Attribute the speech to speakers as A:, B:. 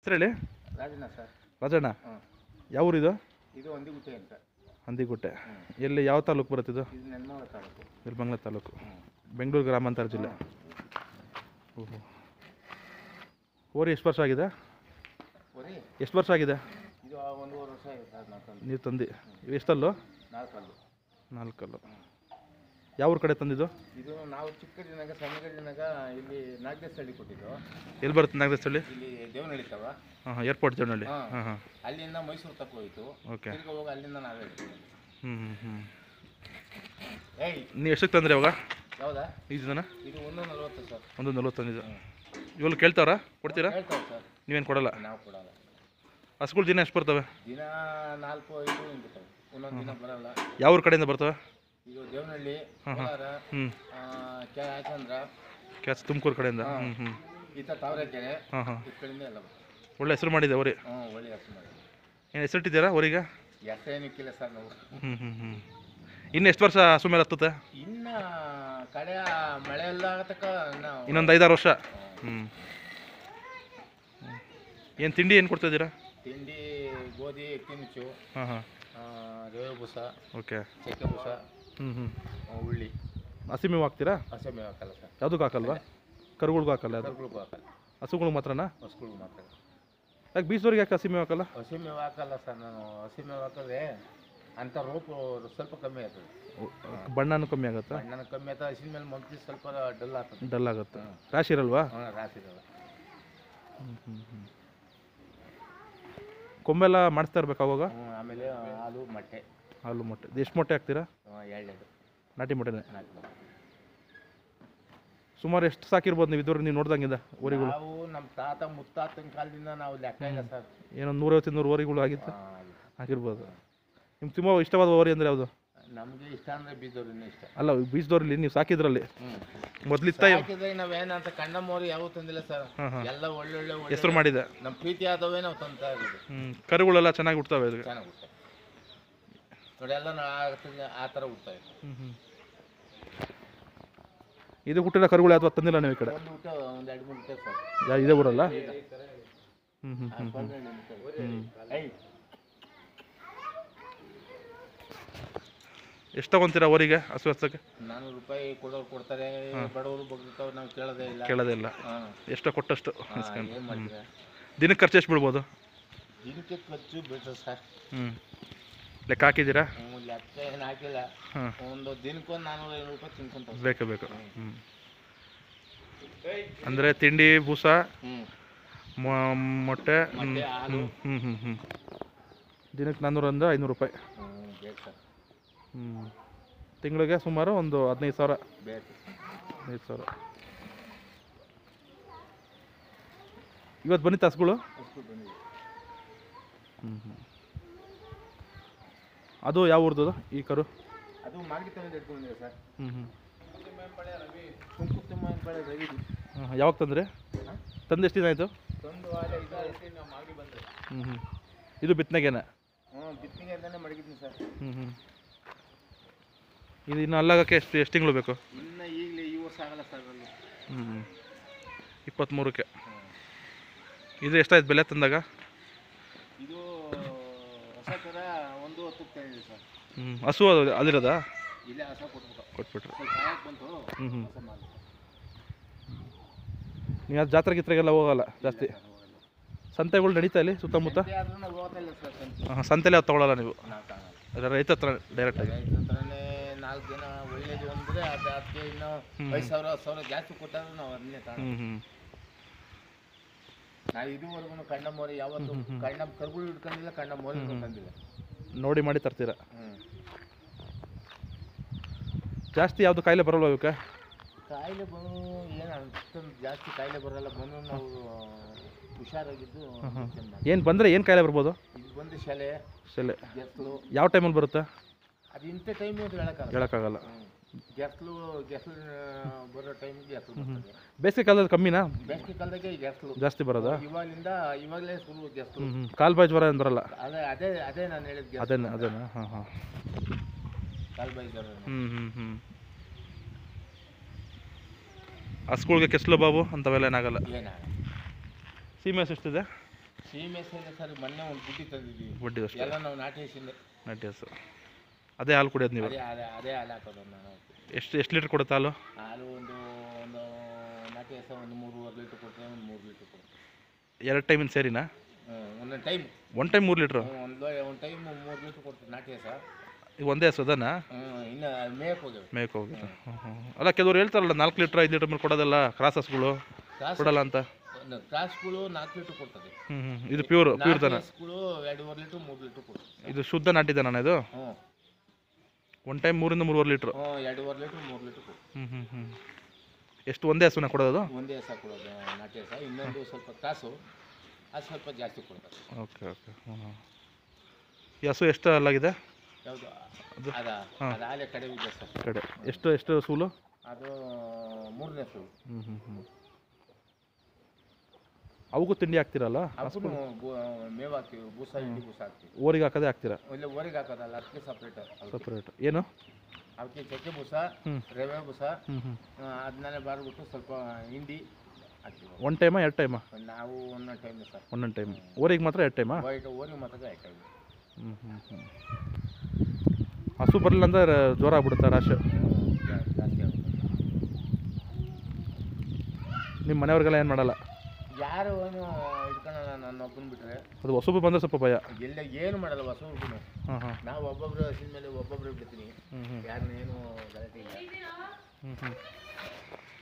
A: ಹೆಸರು ಹೇಳಿ
B: ರಾಜಣ್ಣ ಸರ್
A: ರಾಜಣ್ಣ
B: ಹಾಂ
A: ಯಾವ ಊರಿದು
B: ಇದು ಒಂದಿಗುಟ್ಟೆ ಅಂತ
A: ಹಂದಿಗುಟ್ಟೆ ಎಲ್ಲಿ ಯಾವ ತಾಲೂಕು ಬರುತ್ತಿದ್ದು
B: ಇದು ನೆನ್ಮಗ ತಾಲೂಕು
A: ನಿರ್ಮಂಗ್ಲ ತಾಲೂಕು
B: ಹ್ಞೂ
A: ಬೆಂಗಳೂರು ಗ್ರಾಮಾಂತರ ಜಿಲ್ಲೆ ಓಹೋ ಓರಿ ಎಷ್ಟು ವರ್ಷ ಆಗಿದೆ
B: ಬರೀ
A: ಎಷ್ಟು ವರ್ಷ ಆಗಿದೆ
B: ಇದು ಒಂದೂವರೆ ವರ್ಷ ಆಗಿದೆ ಸರ್ ನಾಲ್ಕಲ್ಲಿ
A: ನೀವು ತಂದು ಇವು ಎಷ್ಟಲ್ಲು
B: ನಾಲ್ಕಲ್ಲು
A: ನಾಲ್ಕಲ್ಲು ಯಾವ ಊರ ಕಡೆ ತಂದಿದ್ದು
B: ಇದು ನಾವು ಚಿಕ್ಕಡಿನಾಗ ಸಣ್ಣಗಡಿನಾಗ ಇಲ್ಲಿ ನಾಗದೇಶಹಳ್ಳಿ ಕೊಟ್ಟಿದ್ದು
A: ಎಲ್ಲಿ ಬರುತ್ತೆ ನಾಗದೇಶಹಳ್ಳಿ
B: ಇಲ್ಲಿ ದೇವನಹಳ್ಳಿತವ
A: ಹಾಂ ಹಾಂ ಏರ್ಪೋರ್ಟ್ ಜವನಹಳ್ಳಿ
B: ಹಾಂ.
A: ಹಾಂ ಹಾಂ
B: ಅಲ್ಲಿಂದ ಮೈಸೂರು ತಕ್ಕ ಹೋಯಿತು
A: ಓಕೆ
B: ತಿರ್ಗಿ ಹೋಗಿ ಅಲ್ಲಿಂದ ನಾವೇ ಹಿಡ್ತೀವಿ.
A: ಹ್ಞೂ ಹ್ಞೂ ಹ್ಞೂ
B: ಏಯ್
A: ನೀವು ಎಷ್ಟಕ್ಕೆ ತಂದ್ರಿ ಅವಾಗ
B: ಯಾವ್ದಾ
A: ಈ ದಿನ
B: ಇದು ಒಂದು ನಲ್ವತ್ತು ಸರ್
A: ಒಂದು ನಲ್ವತ್ತು ತಂದಿದ್ದು ಇವಾಗ ಕೇಳ್ತಾರಾ ಕೊಡ್ತೀರಾ
B: ಹೇಳ್ತಾವೆ ಸರ್
A: ನೀವೇನು ಕೊಡಲ್ಲ
B: ನಾವು ಕೊಡಲ್ಲ
A: ಹಸುಗಳು ದಿನ ಎಷ್ಟು ಬರ್ತವೆ
B: ದಿನ ನಾಲ್ಕು ಐದು ಹಿಂಗಿರ್ತವೆ ಒಂದೊಂದು ದಿನ ಬರಲ್ಲ
A: ಯಾವ ಊರ ಕಡೆಯಿಂದ ಬರ್ತವೆ
B: ಇದು ದೇವನಹಳ್ಳಿ
A: ಹಾಂ, ಹಾಂ.
B: ಕೋಲಾರ
A: ಹ್ಞೂ
B: ಆ, ಕೆ ಆಚಂದ್ರ
A: ಕ್ಯಾಚ್ ತುಮಕೂರು ಕಡೆಯಿಂದ ಹ್ಞೂ ಹ್ಞೂ
B: ಈತ ತಾವರೆಕೆರೆ
A: ಹಾಂ ಹಾಂ
B: ಈ ಕಡೆಯಿಂದ ಎಲ್ಲ ಬರ್ತದೆ
A: ಒಳ್ಳೆ ಹೆಸರು ಮಾಡಿದೆ ಅವರಿ
B: ಹ್ಞೂ ಒಳ್ಳೆ ಹೆಸರು ಮಾಡಿ
A: ಏನು ಹೆಸರಿಟ್ಟಿದ್ದೀರಾ ಅವರಿಗೆ
B: ಹೆಸರೇನಿಕ್ಕಿಲ್ಲ ಸರ್ ನಾವು
A: ಹ್ಞೂ ಹ್ಞೂ ಹ್ಞೂ ಇನ್ನು ಎಷ್ಟು ವರ್ಷ ಹಸು ಮೇಲೆ ಹತ್ತುತ್ತೆ
B: ಇನ್ನ ಕಡೆ ಮಳೆ ಎಲ್ಲ ಆಗತಕ್ಕ ನಾವು
A: ಇನ್ನೊಂದು ಐದಾರು ವರ್ಷ ಹ್ಞೂ ಏನು ತಿಂಡಿ ಏನು ಕೊಡ್ತಾಯಿದ್ದೀರಾ
B: ತಿಂಡಿ ಗೋಧಿ ಕಿಂಚು
A: ಹಾಂ ಹಾಂ
B: ರವೆ ಬೂಸ
A: ಓಕೆ
B: ಚಕ್ಕೆ ಬೂಸ
A: ಹ್ಞೂ ಹ್ಞೂ
B: ಆ, ಉಳ್ಳಿ
A: ಹಸಿ ಮೇವು ಹಾಕ್ತೀರಾ
B: ಹಸೆ ಮೇವು ಹಾಕಲ್ಲ ಸರ್
A: ಯಾವುದಕ್ಕೂ ಹಾಕಲ್ವಾ ಕರುಗಳಿಗೂ ಹಾಕಲ್ಲ ಅದು
B: ಕರ್ಗಳಿಗೂ ಹಾಕಲ್ಲ
A: ಹಸುಗಳು ಮಾತ್ರನಾ
B: ಹಸುಗಳಿಗೂ ಮಾತ್ರ
A: ಯಾಕೆ ಬೀಸೋರಿಗೆ ಯಾಕೆ ಹಸಿ ಮೇವು ಹಾಕಲ್ಲ
B: ಹಸಿ ಮೇವು ಹಾಕಲ್ಲ ಸರ್ ನಾನು ಹಸಿ ಮೇವು ಹಾಕಿದ್ರೆ ಅಂಥ ರೋಪು ಸ್ವಲ್ಪ ಕಮ್ಮಿ ಆಗ್ತದೆ
A: ಬಣ್ಣನೂ ಕಮ್ಮಿ ಆಗುತ್ತಾ
B: ನನ್ನ ಕಮ್ಮಿ ಆಗ್ತದೆ ಹಸಿನ ಮೇಲೆ ಮಂತ್ಲಿ ಸ್ವಲ್ಪ ಡಲ್ ಆಗ್ತದೆ
A: ಡಲ್ ಆಗುತ್ತೆ ರಾಶಿ ಇರಲ್ವಾ
B: ಹಾಂ ರಾತ್ರಿ ಇರಲ್ಲ
A: ಹ್ಞೂ ಹ್ಞೂ ಹ್ಞೂ ಕೊಂಬೆಲ್ಲ ಮಾಡಿಸ್ತಾ ಇರ್ಬೇಕು ಅವಾಗ
B: ಹ್ಞೂ ಆಮೇಲೆ ಹಾಲು ಮೊಟ್ಟೆ
A: ಹಾಲು ಮೊಟ್ಟೆ ಎಷ್ಟು ಮೊಟ್ಟೆ ಹಾಕ್ತೀರಾ
B: ಆ, ಎಳ್ಳೆದು
A: ನಾಟಿ ಮೊಟ್ಟೆನೆ
B: ನಾಲ್ಕು
A: ಸುಮಾರು ಎಷ್ಟು ಸಾಕಿರ್ಬೋದು ನೀವು ಇದುವರೆಗೆ ನೀವು ನೋಡ್ದಂಗಿಂದ ಊರಿಗಳು
B: ನಾವು ನಮ್ಮ ತಾತ ಮುತ್ತಾತನ ಕಾಲದಿಂದ ನಾವು ಲೆಕ್ಕ ಇಲ್ಲ ಸರ್
A: ಏನೊಂದು ನೂರೈವತ್ತು ಇನ್ನೂರು ಓರಿಗಳು ಆಗಿತ್ತು
B: ಆ,
A: ಆಗಿರ್ಬೋದು ನಿಮ್ಗೆ ತುಂಬ ಇಷ್ಟವಾದ ಓರಿ ಅಂದರೆ ಯಾವುದು
B: ನಮಗೆ ಇಷ್ಟ ಅಂದ್ರೆ ಬೀಜದವ್ರಿನ ಇಷ್ಟ
A: ಅಲ್ಲ ಬೀಜದವ್ರಲ್ಲಿ ನೀವು ಸಾಕಿದ್ರಲ್ಲಿ ಮೊದಲಿತ್ತ
B: ಹಾಕಿದ್ರೆ ನಾವೇನಂತ ಕಣ್ಣ ಮೋರಿ ಯಾವ ತಂದಿಲ್ಲ ಸರ್
A: ಹಾಂ ಹಾಂ
B: ಎಲ್ಲ ಒಳ್ಳೊಳ್ಳೆ ಒಳ್ಳೆ
A: ಹೆಸರು ಮಾಡಿದೆ
B: ನಮ್ಮ ಪ್ರೀತಿ ಆದವೇ ನಾವು ತಂತಾ ಇರೋದು
A: ಹ್ಞೂ ಕರುಗಳೆಲ್ಲ ಚೆನ್ನಾಗಿ ಹುಡ್ತವೆ ಇದಕ್ಕೆ
B: ಚೆನ್ನಾಗಿ ಹುಟ್ಟ ನೋಡಿ ಎಲ್ಲ ನಾ ಆ- ಆ ಥರ ಹುಡ್ತಾ ಇದೆ
A: ಹ್ಞೂ ಹ್ಞೂ ಇದು ಹುಟ್ಟಿದ ಕರುಗಳು ಅಥವಾ ತಂದಿಲ್ಲ ನೀವು ಈ ಕಡೆ
B: ಒಂದು ಊಟ ಒಂದು ಎರಡು ಮೂರು ಊಟ ಸರ್
A: ಯಾ ಇದೇ ಊರಲ್ಲ ಹ್ಞೂ ಹ್ಞೂ ಹ್ಞೂ ಹ್ಞೂ
B: ಐ
A: ಎಷ್ಟು ತಗೊಂತೀರಾ ಅವರಿಗೆ ಹಸು ಹಚ್ಚಕ್ಕೆ
B: ನಾನ್ನೂರು ರೂಪಾಯಿ ಕೊಡೋರು ಕೊಡ್ತಾರೆ ಬಡವರು ಬಗ್ಗಿರ್ತವ್ರು ನಾವು ಕೇಳೋದೇ ಇಲ್ಲ
A: ಕೇಳೋದೇ ಇಲ್ಲ
B: ಹಾಂ
A: ಎಷ್ಟೋ ಕೊಟ್ಟಷ್ಟು
B: ಏನು ಮಾಡ್ತೀರಾ
A: ದಿನಕ್ಕೆ ಖರ್ಚು ಎಷ್ಟು ಬೀಳ್ಬೋದು
B: ದಿನಕ್ಕೆ ಖರ್ಚು ಬೀಳ್ತದೆ ಸರ್
A: ಹ್ಞೂ ಲೆಕ್ಕ ಹಾಕಿದ್ದೀರಾ
B: ಹ್ಞೂ ಲೆಕ್ಕ ಏನು ಹಾಕಿಲ್ಲ
A: ಹಾಂ
B: ಒಂದು ದಿನಕ್ಕೊಂದು ನಾನ್ನೂರ ಐನೂರು ರೂಪಾಯಿ ತಿನ್ಕೊಂತ
A: ಬೇಕು ಬೇಕು ಹ್ಞೂ ಅಂದರೆ ತಿಂಡಿ ಬೂಸ
B: ಹ್ಞೂ
A: ಮೊ- ಮೊಟ್ಟೆ
B: ಮೊಟ್ಟೆ, ಹಾಲು.
A: ಹ್ಞೂ ಹ್ಞೂ ಹ್ಞೂ ದಿನಕ್ಕೆ ನಾನ್ನೂರಿಂದ ಐನೂರು ರೂಪಾಯಿ
B: ಹ್ಞೂ ಬೇಕು ಸರ್
A: ಹ್ಞೂ ತಿಂಗಳಿಗೆ ಸುಮಾರು ಒಂದು ಹದಿನೈದು ಸಾವಿರ
B: ಬೇಕು
A: ಹದಿನೈದು ಸಾವಿರ ಇವತ್ತು ಬಂದಿತ್ತು ಹಸುಗಳು
B: ಅಷ್ಟು ಬಂದಿದೆ
A: ಹ್ಞೂ ಹ್ಞೂ ಅದು ಯಾವ ಊರ್ದು ಈ ಕರು
B: ಅದು ಮಾಗಿ ತಗೊಂಡು ಇಟ್ಕೊಂಡಿದೆ ಸರ್
A: ಹ್ಞೂ ಹ್ಞೂ
B: ಸುಂಕುತ್ತಮ್ಮ ಬಳೆ ರವಿ
A: ಹಾಂ ಯಾವಾಗ ತಂದ್ರಿ ತಂದು ಎಷ್ಟು ದಿನ ಆಯಿತು
B: ತಂದು ವಾರ ಇದು ನಾವು ಮಾಗಿ ಬಂದೆ
A: ಹ್ಞೂ ಹ್ಞೂ ಇದು ಬಿತ್ತನೆಗೇನೆ
B: ಹ್ಞೂ ಬಿತ್ತನೆಗೆ ಅಂತಾನೆ ಮಡಗಿದ್ದೀನಿ ಸರ್
A: ಹ್ಞೂ ಹ್ಞೂ ಇದು ಇನ್ನು ಅಲ್ಲಾಗಕ್ಕೆ ಎಷ್ಟು ಎಷ್ಟು ತಿಂಗಳು ಬೇಕು
B: ಇನ್ನು ಈಗಲೇ ಈ ವರ್ಷ ಆಗಲ್ಲ ಸರ್ ಅಲ್ಲಿ
A: ಹ್ಞೂ ಇಪ್ಪತ್ತ್ಮೂರಕ್ಕೆ ಇದು ಎಷ್ಟಾಯ್ತು ಬೆಲೆ ತಂದಾಗ
B: ಇದು ಹೊಸ ಥರ ಒಂದು ಹತ್ತು ಇದೆ ಸರ್
A: ಹ್ಞೂ ಹಸು ಅದು ಅದಿರೋದಾ
B: ಇಲ್ಲೇ ಹೊಸ ಕೊಟ್ಬಿಟ್ಟು
A: ಕೊಟ್ಬಿಟ್ರು
B: ಸ್ವಲ್ಪ ಕಾಯಕ್ಕೆ ಬಂತು
A: ಹ್ಞೂ ಹ್ಞೂ
B: ಹೊಸ ಮಾಲ್
A: ನೀವು ಅದು ಜಾತ್ರೆ ಗಿತ್ರೆಗೆಲ್ಲ ಹೋಗಲ್ಲ ಜಾಸ್ತಿ ಸಂತೆಗಳು ನಡೀತಾ ಇಲ್ಲಿ ಸುತ್ತಮುತ್ತ
B: ಸಂತೆ ಆದ್ರೂ ನಾವು ಹೋಗ್ತಾ ಇಲ್ಲ ಸರ್ ಸಂತೆ
A: ಹಾಂ ಸಂತೆಲಿ ಅದು ತೊಗೊಳಲ್ಲ ನೀವು
B: ನಾವು ತಗೊಳಲ್ಲ.
A: ಅದ್ರ ರೈತ ಹತ್ರ ಡೈರೆಕ್ಟಾಗಿ
B: ರೈತರ ಹತ್ರನೇ ನಾಲ್ಕು ದಿನ ಒಳ್ಳೇದು ಅಂದರೆ ಅದು ಅದಕ್ಕೆ ಇನ್ನೂ ಐದು ಸಾವಿರ ಹತ್ತು ಸಾವಿರ ಜಾಸ್ತಿ ಕೊಟ್ಟಾದ್ರೂ ನಾವು ಅದನ್ನೇ ತಗೊಳ್ಳೋದು
A: ಹ್ಞೂ ಹ್ಞೂ
B: ನಾವು ಇದುವರೆಗೂ ಕಣ್ಣ ಮೋರಿ ಯಾವತ್ತು ಕಣ್ಣ ಕರ್ಗಳು ಹಿಡ್ಕೊಂಡಿಲ್ಲ ಕಣ್ಣ ಮೋರಿ ಹಿಡ್ಕೊಂಡಿಲ್ಲ
A: ನೋಡಿ ಮಾಡಿ ತರ್ತೀರಾ
B: ಹ್ಞೂ
A: ಜಾಸ್ತಿ ಯಾವುದು ಕಾಯಿಲೆ ಬರಲ್ವ ಇವಕ್ಕೆ
B: ಕಾಯಿಲೆ ಬಂದು ಏನು ಅಷ್ಟೊಂದು ಜಾಸ್ತಿ ಕಾಯಿಲೆ ಬರಲ್ಲ ಬಂದು ನಾವು ಹುಷಾರಾಗಿದ್ದು ಯೋಚನೆ ಮಾಡಿ
A: ಏನು ಬಂದರೆ ಏನು ಕಾಯಿಲೆ ಬರ್ಬೋದು
B: ಇದು ಬಂದು ಶಾಲೆ
A: ಸೆಲೆ
B: ಗೆಸ್ಲು
A: ಯಾವ ಟೈಮಲ್ಲಿ ಬರುತ್ತೆ
B: ಅದು ಇಂಥ ಟೈಮ್ ಅಂತ ಹೇಳೋಕ್ಕಾಗಲ್ಲ
A: ಹೇಳೋಕ್ಕಾಗಲ್ಲ
B: ಗೆಸ್ಲು ಗೆಸ್ಲು ಬರೋ ಟೈಮಿಗೆ ಗೆಸ್ಲು ಬರ್ತದೆ
A: ಬೇಸಿಗೆ ಕಾಲದಲ್ಲಿ ಕಮ್ಮಿನಾ
B: ಬೇಸಿಗೆ ಕಾಲದಾಗೆ ಈ ಗೆಸ್ಲು
A: ಜಾಸ್ತಿ ಬರೋದಾ
B: ಇವಾಗಿಂದ ಇವಾಗಲೇ ಶುರು ಗೆಸ್ಲು
A: ಹ್ಞೂ ಹ್ಞೂ ಕಾಲು ಬಾಯಿ ಜ್ವರ ಏನು ಬರಲ್ಲ
B: ಅದೇ ಅದೇ ಅದೇ ನಾನು ಹೇಳಿದ ಗೆಸ್ಲು
A: ಅದೇನಾ ಅದೇನಾ ಹಾಂ ಹಾಂ
B: ಕಾಲು ಬಾಯಿ ಜ್ವರ
A: ಹ್ಞೂ ಹ್ಞೂ ಹ್ಞೂ ಹಸ್ಗಳ್ಗೆ ಕೆಸ್ಲು ಬಾಬು ಅಂಥವೆಲ್ಲ ಏನಾಗಲ್ಲ
B: ಏನಾಗಲ್ಲ
A: ಸೀಮೆ ಹಸು ಎಷ್ಟಿದೆ
B: ಸೀಮೆ ಸೀಮೆ ಸರ್ ಮೊನ್ನೆ ಒಂದು ಬುಟ್ಟಿ ತಂದಿದ್ವಿ
A: ಬಡ್ಡಿ ಅಷ್ಟೇ
B: ಎಲ್ಲ ನಾವು ನಾಟಿ ಹಸಿಂದೆ
A: ನಾಟಿ ಹಸು ಅದೇ ಹಾಲು ಕುಡಿಯೋದು ನೀವು
B: ಅದೇ ಅದೇ ಅದೇ ಹಾಲು ಹಾಕೋದು ನಾವು
A: ಎಷ್ಟು ಎಷ್ಟು ಲೀಟ್ರ್ ಕೊಡುತ್ತೆ ಹಾಲು
B: ಹಾಲು ಒಂದು ಒಂದು ನಾಟಿ ಹಸ ಒಂದು ಮೂರುವರೆ ಲೀಟ್ರ್ ಕೊಡ್ತೇವೆ ಒಂದು ಮೂರು ಲೀಟ್ರ್ ಕೊಡ್ತೇವೆ
A: ಎರಡು ಟೈಮಿನ ಸೇರಿನಾ
B: ಹ್ಞೂ ಒಂದೊಂದು ಟೈಮ್
A: ಒನ್ ಟೈಮ್ ಮೂರು ಲೀಟ್ರು
B: ಒಂದು ಒಂದು ಟೈಮ್ ಮೂರು ಲೀಟ್ರ್ ಕೊಡ್ತೇವೆ ನಾಟಿ ಹಸ
A: ಈಗ ಒಂದೇ ಹಸು ಅದನ್ನ
B: ಹ್ಞೂ ಇನ್ನು ಮೇಯಕ್ಕೆ ಹೋಗ್ಯಾವೆ
A: ಮೇಯ್ಕೆ ಹೋಗಿದ್ದು ಹ್ಞೂ ಹ್ಞೂ ಅಲ್ಲ ಕೆಲವ್ರು ಹೇಳ್ತಾರಲ್ಲ ನಾಲ್ಕು ಲೀಟ್ರ್ ಐದು ಲೀಟ್ರ್ ಮೇಲೆ ಕೊಡೋದಲ್ಲ ಕ್ರಾಸ್ ಹಸುಗಳು
B: ಕ್ರಾಸ್
A: ಕೊಡಲ್ಲ ಅಂತ
B: ಒಂದು ಕ್ರಾಸ್ಗಳು ನಾಲ್ಕು ಲೀಟ್ರ್ ಕೊಡ್ತದೆ
A: ಹ್ಞೂ ಹ್ಞೂ ಇದು ಪ್ಯೂರ್ ಪ್ಯೂರ್ ದನ
B: ಹಸುಗಳು ಎರಡೂವರೆ ಲೀಟ್ರ್ ಮೂರು ಲೀಟ್ರ್ ಕೊಡ್ತದೆ
A: ಇದು ಶುದ್ಧ ನಾಟಿ ದನ ಇದು
B: ಹ್ಞೂ
A: ಒನ್ ಟೈಮ್ ಮೂರಿಂದ ಮೂರುವರೆ ಲೀಟ್ರು
B: ಹ್ಞೂ ಎರಡೂವರೆ ಲೀಟ್ರ್ ಮೂರು ಲೀಟ್ರ್ ಕೊಡ್ತದೆ
A: ಹ್ಞೂ ಹ್ಞೂ ಹ್ಞೂ ಎಷ್ಟು ಒಂದೇ ಹಸುನ ಕೊಡೋದು
B: ಒಂದೇ ಹಸ ಕೊಡೋದು ನಾಟಿ ಹಸ ಇನ್ನೊಂದು ಸ್ವಲ್ಪ ಕ್ರಾಸು ಅದು ಸ್ವಲ್ಪ ಜಾಸ್ತಿ ಕೊಡ್ತಾರೆ
A: ಓಕೆ ಓಕೆ ಹ್ಞೂ ಹ್ಞೂ ಈ ಹಸು ಎಷ್ಟು ಅಲ್ಲಾಗಿದೆ
B: ಯಾವುದು
A: ಅದು?
B: ಅದ
A: ಹಾಂ.
B: ಅದು ಹಾಲೆ ಕಡೆ ಇದೆ ಸರ್
A: ಕಡೆ ಎಷ್ಟು ಎಷ್ಟು ಸೂಲು
B: ಅದು ಮೂರನೇ ಸುಳು
A: ಹ್ಞೂ ಹ್ಞೂ ಹ್ಞೂ ಅವಕ್ಕೂ ತಿಂಡಿ ಹಾಕ್ತಿರಲ್ಲ
B: ಅವಕ್ಕೂ ಮೇವು ಹಾಕ್ತೀವಿ ಬೂಸ ಹಿಂಡಿ ಬೂಸ ಹಾಕ್ತೀವಿ
A: ಓರಿಗೆ ಹಾಕೋದೇ ಹಾಕ್ತೀರಾ
B: ಒಳ್ಳೆ ಊರಿಗೆ ಹಾಕೋದಲ್ಲ ಅದಕ್ಕೆ ಸಪ್ರೇಟ್
A: ಸಪ್ರೇಟ್ ಏನು
B: ಅವಕ್ಕೆ ಚಕ್ಕೆ ಬೂಸ
A: ಹ್ಮ್.
B: ರವೆ ಬೂಸ
A: ಹ್ಞೂ ಹ್ಞೂ
B: ಅದನ್ನೆಲ್ಲ ಬಾರ್ಬಿಟ್ಟು ಸ್ವಲ್ಪ ಹಿಂಡಿ ಹಾಕ್ತೀವಿ
A: ಒನ್ ಟೈಮಾ ಎರಡು ಟೈಮಾ
B: ನಾವು ಒಂದೊಂದು ಟೈಮ್ ಸರ್
A: ಒಂದೊಂದು ಟೈಮ್ ಓರಿಗೆ ಮಾತ್ರ ಎರಡು ಟೈಮಾ
B: ವೈಟ್ ಊರಿಗೆ ಮಾತ್ರ ಹಾಕೀವಿ
A: ಹ್ಞೂ ಹ್ಞೂ ಹ್ಞೂ ಹಸು ಬರಲಿಲ್ಲ ಅಂದ್ರೆ ಜ್ವರ ಆಗ್ಬಿಡುತ್ತೆ ರಾಶಿ
B: ಜಾಸ್ತಿ ಆಗುತ್ತೆ
A: ನಿಮ್ಮ ಮನೆಯವ್ರಿಗೆಲ್ಲ ಏನು ಮಾಡಲ್ಲ
B: ಯಾರು ಏನು ಇಟ್ಕೊಳ್ಳಲ್ಲ ನನ್ನ ಒಬ್ಬನ ಬಿಟ್ರೆ
A: ಅದು ಹೊಸಬು ಬಂದರೆ ಸ್ವಲ್ಪ ಭಯ
B: ಎಲ್ಲ ಏನು ಮಾಡಲ್ಲ ಹೊಸವ್ರಿಗೂ
A: ಹಾಂ ಹಾಂ
B: ನಾವು ಒಬ್ಬೊಬ್ರು ಹಸಿದ ಮೇಲೆ ಒಬ್ಬೊಬ್ರು ಬಿಡ್ತೀನಿ
A: ಹ್ಞೂ ಹ್ಞೂ
B: ಯಾರನ್ನೇನು ಗಲಾಟೆ ಇಲ್ಲ
A: ಹ್ಞೂ ಹ್ಞೂ